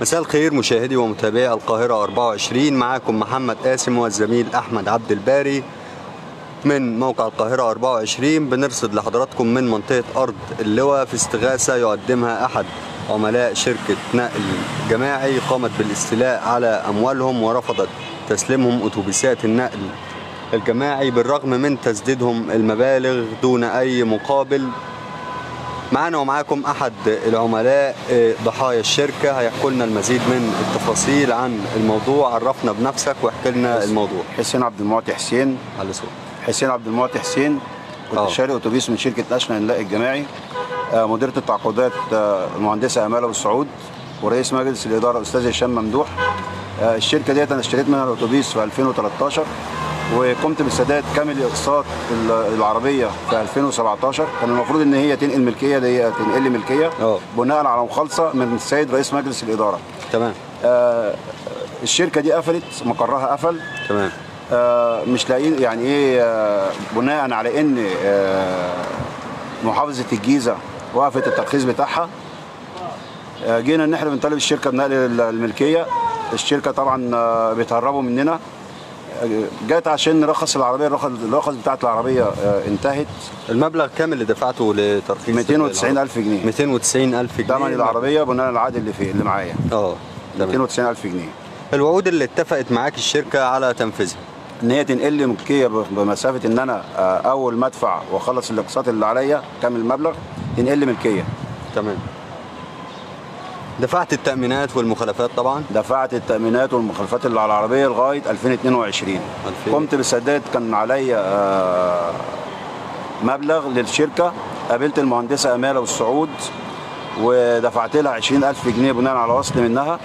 مساء الخير مشاهدي ومتابعي القاهرة 24 معاكم محمد قاسم والزميل أحمد عبد الباري من موقع القاهرة 24 بنرصد لحضراتكم من منطقة أرض اللواء في استغاثة يقدمها أحد عملاء شركة نقل جماعي قامت بالاستيلاء على أموالهم ورفضت تسليمهم أتوبيسات النقل الجماعي بالرغم من تسديدهم المبالغ دون أي مقابل معانا ومعاكم احد العملاء آه، ضحايا الشركه هيحكوا لنا المزيد من التفاصيل عن الموضوع عرفنا بنفسك واحكي لنا الموضوع حسين عبد المعطي حسين على صوت حسين عبد المعطي حسين كنت آه. شاري اتوبيس من شركه ناشونال النقل الجماعي آه، مديره التعاقدات آه، المهندسه امال ابو السعود ورئيس مجلس الاداره الاستاذ هشام ممدوح آه، الشركه ديت انا اشتريت منها الاتوبيس في 2013 وقمت بسداد كامل اقساط ال- العربيه في 2017 كان المفروض ان هي تنقل ملكيه دي تنقل لي ملكيه آه. بناء على مخالصه من السيد رئيس مجلس الاداره تمام آه، الشركه دي قفلت مقرها قفل تمام آه، مش لاقيين يعني ايه آه، بناء على ان آه، محافظه الجيزه وقفت الترخيص بتاعها آه، جينا ان احنا بنطالب الشركه بنقل ال- الملكيه الشركه طبعا آه، بيتهربوا مننا آه، جت عشان نرخص العربيه الرخص الرخص بتاعت العربيه آه، انتهت المبلغ كام اللي دفعته لترخيص 290 الف جنيه 290 الف جنيه ثمن العربيه بناء على العقد اللي في اللي معايا اه تمام 290 الف جنيه الوعود اللي اتفقت معاك الشركه على تنفيذها ان هي تنقل لي ملكيه ب- بمسافه ان انا آه، اول ما ادفع واخلص الاقساط اللي عليا كامل المبلغ تنقل لي ملكيه تمام دفعت التأمينات والمخالفات طبعا دفعت التامينات والمخالفات اللي على العربيه لغايه 2022 2000. قمت بسداد كان عليا آه، مبلغ للشركه قابلت المهندسه امال ابو السعود ودفعت لها 20000 جنيه بناء على وصل منها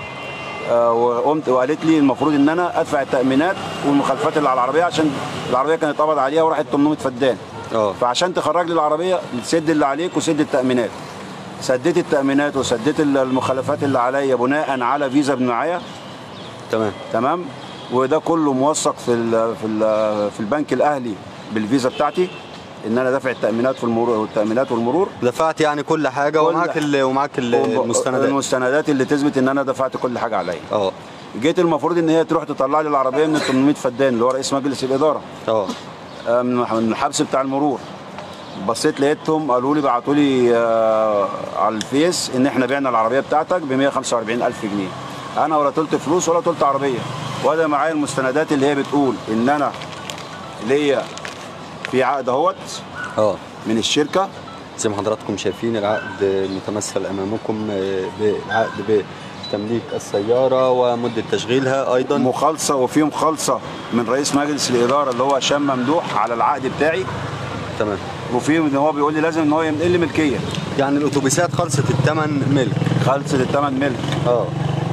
آه، وقمت وقالت لي المفروض ان انا ادفع التامينات والمخالفات اللي على العربيه عشان العربيه كانت قبض عليها وراحت 800 فدان اه فعشان تخرج لي العربيه سد اللي عليك وسد التامينات سديت التامينات وسديت المخالفات اللي عليا بناء على فيزا معايا تمام تمام وده كله موثق في ال في ال في البنك الاهلي بالفيزا بتاعتي ان انا دافع التامينات في المرور والتامينات والمرور دفعت يعني كل حاجه كل- ومعاك ال... ومعاك ال- المستندات المستندات اللي تثبت ان انا دفعت كل حاجه عليا اه جيت المفروض ان هي تروح تطلع لي العربيه من ال 800 فدان اللي هو رئيس مجلس الاداره اه آه، من من الحبس بتاع المرور بصيت لقيتهم قالوا لي بعتوا لي آه، على الفيس ان احنا بعنا العربيه بتاعتك ب 145 الف جنيه انا ولا طلت فلوس ولا طلت عربيه وده معايا المستندات اللي هي بتقول ان انا ليا في عقد اهوت اه من الشركه زي ما حضراتكم شايفين العقد متمثل امامكم آه، بالعقد بتمليك السياره ومده تشغيلها ايضا مخالصه وفي مخالصه من رئيس مجلس الاداره اللي هو هشام ممدوح على العقد بتاعي تمام وفي ان هو بيقول لي لازم ان هو ينقل لي ملكيه يعني الاتوبيسات خلصت الثمن ملك خالصه الثمن ملك اه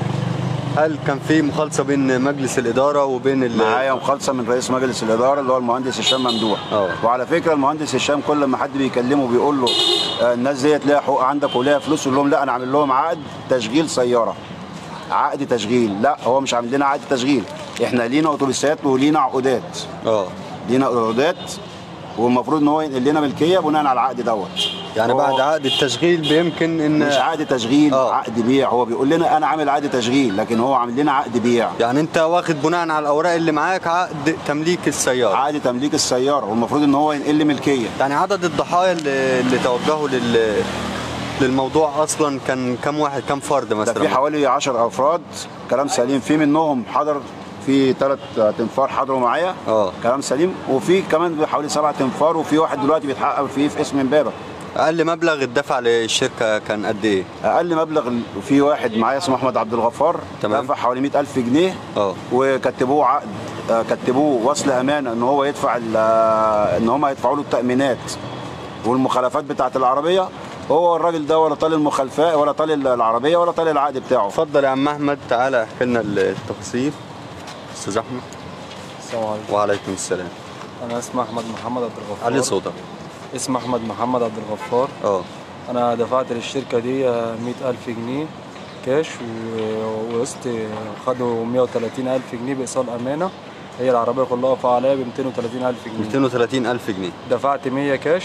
هل كان في مخالصه بين مجلس الاداره وبين ال... معايا مخالصه من رئيس مجلس الاداره اللي هو المهندس هشام ممدوح اه. وعلى فكره المهندس هشام كل ما حد بيكلمه بيقول له آه، الناس ديت ليها حقوق عندك وليها فلوس يقول لهم لا انا عامل لهم عقد تشغيل سياره عقد تشغيل لا هو مش عامل لنا عقد تشغيل احنا لينا اتوبيسات ولينا عقودات اه لينا عقودات والمفروض ان هو ينقل لنا ملكيه بناء على العقد دوت يعني هو بعد عقد التشغيل بيمكن ان مش عقد تشغيل اه. عقد بيع هو بيقول لنا انا عامل عقد تشغيل لكن هو عامل لنا عقد بيع يعني انت واخد بناء على الاوراق اللي معاك عقد تمليك السياره عقد تمليك السياره والمفروض ان هو ينقل لي ملكيه يعني عدد الضحايا اللي, اللي توجهوا لل للموضوع اصلا كان كم واحد كم فرد ده مثلا في حوالي 10 افراد كلام سليم في منهم حضر في ثلاث تنفار حضروا معايا اه. كلام سليم وفي كمان حوالي سبع تنفار وفي واحد دلوقتي بيتحقق فيه في اسم امبابه اقل مبلغ اتدفع للشركه كان قد ايه اقل مبلغ وفي واحد معايا اسمه احمد عبد الغفار تمام. دفع حوالي 100000 جنيه اه. وكتبوه عقد آه، كتبوه وصل امانه ان هو يدفع ال- آه، ان هم يدفعوا له التامينات والمخالفات بتاعه العربيه هو الراجل ده ولا طال المخالفات ولا طال العربيه ولا طال العقد بتاعه اتفضل يا عم احمد تعالى احكي لنا التفاصيل استاذ احمد السلام عليكم وعليكم السلام انا اسمي احمد محمد عبد الغفار علي صوتك اسمي احمد محمد عبد الغفار اه انا دفعت للشركه دي مئة ألف جنيه كاش و- وقسط خدوا 130 ألف جنيه بإيصال أمانة هي العربية كلها واقفة عليها ب 230 ألف جنيه 230 الف جنيه دفعت 100 كاش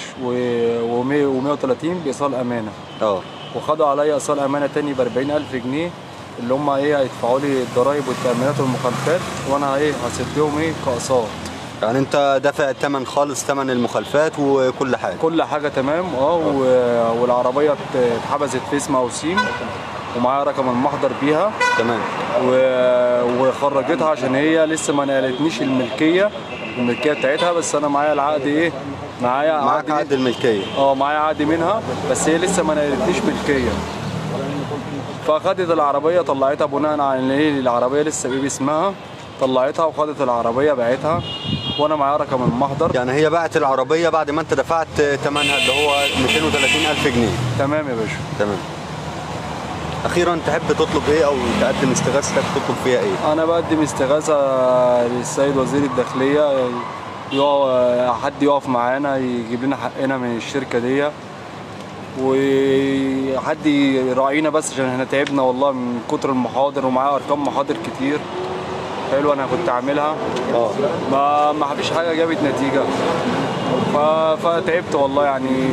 و 130 بإيصال أمانة اه وخدوا عليا إيصال أمانة تاني ب 40 ألف جنيه اللي هم ايه هيدفعوا لي الضرايب والتامينات والمخالفات وانا ايه هسدهم ايه كاقساط يعني انت دافع الثمن خالص ثمن المخالفات وكل حاجه كل حاجه تمام اه و- والعربيه ات- اتحبست في اسم او سيم ومعايا رقم المحضر بيها تمام و- وخرجتها عشان هي لسه ما نقلتنيش الملكيه الملكيه بتاعتها بس انا معايا العقد ايه معايا معاك عقد الملكيه اه معايا عقد منها بس هي لسه ما نقلتنيش ملكيه فاخدت العربيه طلعتها بناء على ان ايه العربيه لسه بيه باسمها طلعتها وخدت العربيه باعتها وانا معايا رقم المحضر يعني هي باعت العربيه بعد ما انت دفعت ثمنها اللي هو 230 الف جنيه تمام يا باشا تمام اخيرا تحب تطلب ايه او تقدم استغاثتك تطلب فيها ايه انا بقدم استغاثه للسيد وزير الداخليه يقف حد يقف معانا يجيب لنا حقنا من الشركه دي وحد يراعينا بس عشان احنا تعبنا والله من كتر المحاضر ومعايا ارقام محاضر كتير حلو انا كنت عاملها اه ما ما فيش حاجه جابت نتيجه ف... فتعبت والله يعني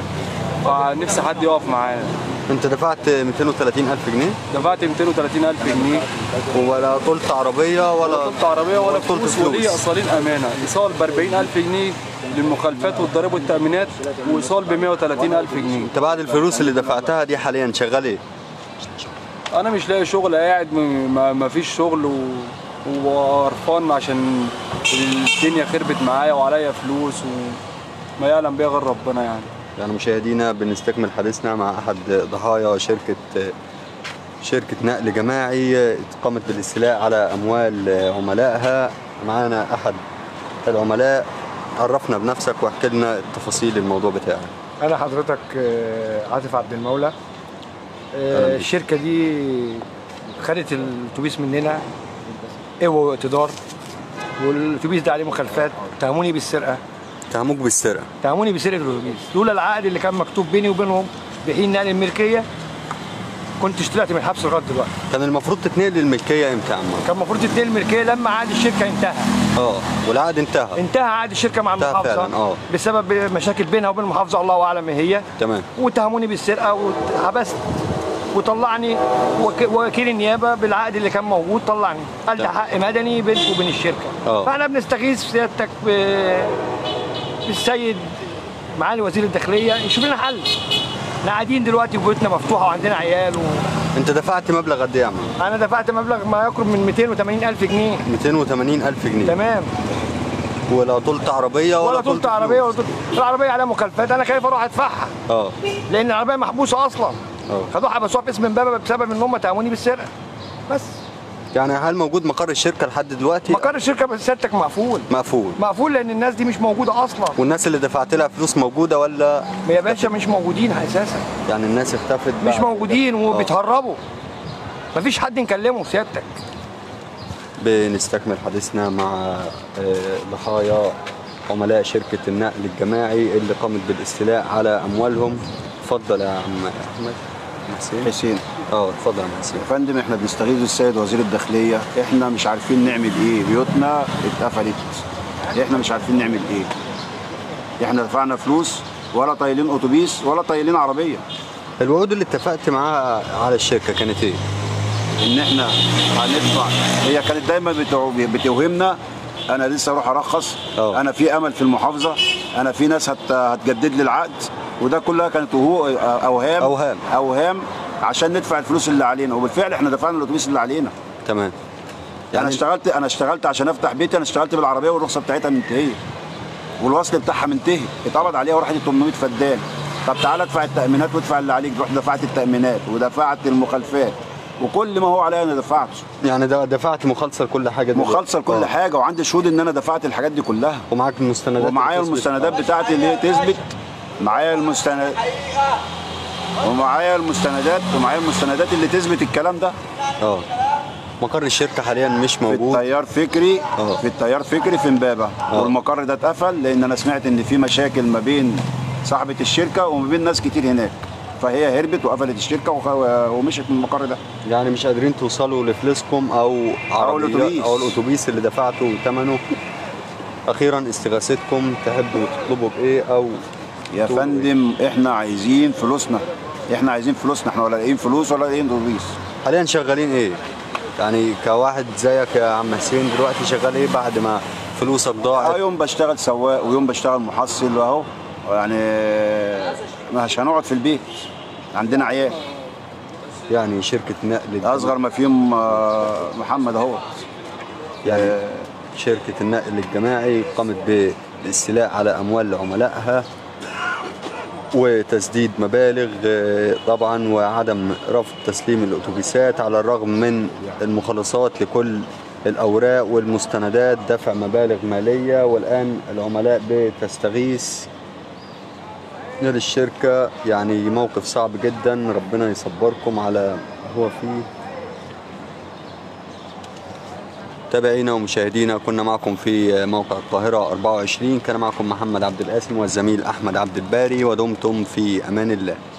فنفسي حد يقف معايا انت دفعت 230 الف جنيه دفعت 230 الف جنيه ولا طولت عربيه ولا طلت عربيه ولا طولت فلوس فلوس. ولي ايصالين امانه ايصال ب 40000 جنيه للمخالفات والضرائب والتامينات وايصال ب 130000 جنيه انت بعد الفلوس اللي دفعتها دي حاليا شغال ايه انا مش لاقي شغل قاعد م- ما, ما فيش شغل و... وقرفان عشان الدنيا خربت معايا وعليا فلوس وما يعلم بيها غير ربنا يعني يعني مشاهدينا بنستكمل حديثنا مع احد ضحايا شركه شركه نقل جماعي قامت بالاستيلاء على اموال عملائها معانا احد العملاء عرفنا بنفسك واحكي لنا تفاصيل الموضوع بتاعك انا حضرتك آه، عاطف عبد المولى أهلا آه، بيك. الشركه دي خدت الاتوبيس مننا قوه واقتدار والاتوبيس ده عليه مخالفات اتهموني بالسرقه اتهموك بالسرقه اتهموني بسرقه الاتوبيس لولا العقد اللي كان مكتوب بيني وبينهم بحين نقل الملكيه كنت طلعت من الحبس لغايه دلوقتي كان المفروض تتنقل الملكيه امتى يا عم كان المفروض تتنقل الملكيه لما عقد الشركه انتهى اه والعقد انتهى انتهى عقد الشركه مع انتهى المحافظه فعلاً، آه. بسبب مشاكل بينها وبين المحافظه الله اعلم ايه هي تمام واتهموني بالسرقه واتحبست وطلعني وك- وكيل النيابه بالعقد اللي كان موجود طلعني قال ده تمام. حق مدني بينك وبين الشركه آه. فاحنا بنستغيث سيادتك ب- بالسيد معالي وزير الداخليه يشوف لنا حل احنا قاعدين دلوقتي في بيوتنا مفتوحه وعندنا عيال انت دفعت مبلغ قد ايه يا عم وانا دفعت مبلغ ما يقرب من 280 الف جنيه 280 الف جنيه تمام ولا طولت عربيه ولا, ولا طولت عربيه ولا فلوس. طولت العربيه عليها مخالفات انا خايف اروح ادفعها اه لان العربيه محبوسه اصلا اه خدوها حبسوها في اسم امبابه بسبب ان هم اتهموني بالسرقه بس يعني هل موجود مقر الشركه لحد دلوقتي مقر الشركه بس سيادتك مقفول مقفول مقفول لان الناس دي مش موجوده اصلا والناس اللي دفعت لها فلوس موجوده ولا يا باشا مش موجودين اساسا يعني الناس اختفت مش بعد- موجودين آه. وبيتهربوا مفيش حد نكلمه سيادتك بنستكمل حديثنا مع آه، ضحايا عملاء شركة النقل الجماعي اللي قامت بالاستيلاء على أموالهم اتفضل يا عم أحمد حسين حسين اه اتفضل يا عم حسين يا فندم احنا بنستغيث السيد وزير الداخليه احنا مش عارفين نعمل ايه بيوتنا اتقفلت احنا مش عارفين نعمل ايه احنا دفعنا فلوس ولا طايلين اتوبيس ولا طايلين عربيه الوعود اللي اتفقت معاها على الشركة كانت ايه؟ ان احنا هندفع هي كانت دايما بتو- بتوهمنا انا لسه اروح ارخص اه. انا في امل في المحافظه انا في ناس هت... هتجدد لي العقد وده كلها كانت وهو اوهام أوهام. اوهام عشان ندفع الفلوس اللي علينا وبالفعل احنا دفعنا الاتوبيس اللي علينا تمام يعني انا يعني اشتغلت انا اشتغلت عشان افتح بيتي انا اشتغلت بالعربيه والرخصه بتاعتها منتهيه والوصل بتاعها منتهي اتقبض عليها وراحت 800 فدان طب تعالى ادفع التامينات وادفع اللي عليك رحت دفعت التامينات ودفعت المخالفات وكل ما هو عليا انا دفعته يعني ده دفعت مخالصه لكل حاجة دلوقتي. مخالصه لكل آه. حاجه وعندي شهود ان انا دفعت الحاجات دي كلها ومعاك المستندات ومعايا اللي تثبت- المستندات بتاعتي اللي هي تثبت معايا المستند ومعايا المستندات ومعايا المستندات اللي تثبت الكلام ده اه مقر الشركة حاليا مش في موجود التيار فكري اه. في التيار فكري في امبابه اه. والمقر ده اتقفل لان انا سمعت ان في مشاكل ما بين صاحبه الشركه وما بين ناس كتير هناك فهي هربت وقفلت الشركه وخ- ومشت من المقر ده يعني مش قادرين توصلوا لفلوسكم او عربيات الأتوبيس. او الاتوبيس اللي دفعتوا ثمنه اخيرا استغاثتكم تحبوا تطلبوا بايه او يا تقولوا فندم احنا عايزين فلوسنا احنا عايزين فلوسنا احنا ولا لاقيين فلوس ولا لاقيين اتوبيس حاليا شغالين ايه يعني كواحد زيك يا عم حسين دلوقتي شغال ايه بعد ما فلوسك اه ضاعت يوم بشتغل سواق ويوم بشتغل محصل واهو يعني مش هنقعد في البيت عندنا عيال يعني شركة نقل اصغر ما فيهم آه، محمد اهو يعني شركة النقل الجماعي قامت بالاستيلاء على أموال عملائها وتسديد مبالغ آه، طبعا وعدم رفض تسليم الأتوبيسات على الرغم من المخلصات لكل الأوراق والمستندات دفع مبالغ مالية والآن العملاء بتستغيث للشركة يعني موقف صعب جدا ربنا يصبركم على هو فيه متابعينا ومشاهدينا كنا معكم في موقع القاهرة 24 كان معكم محمد عبد القاسم والزميل أحمد عبد الباري ودمتم في أمان الله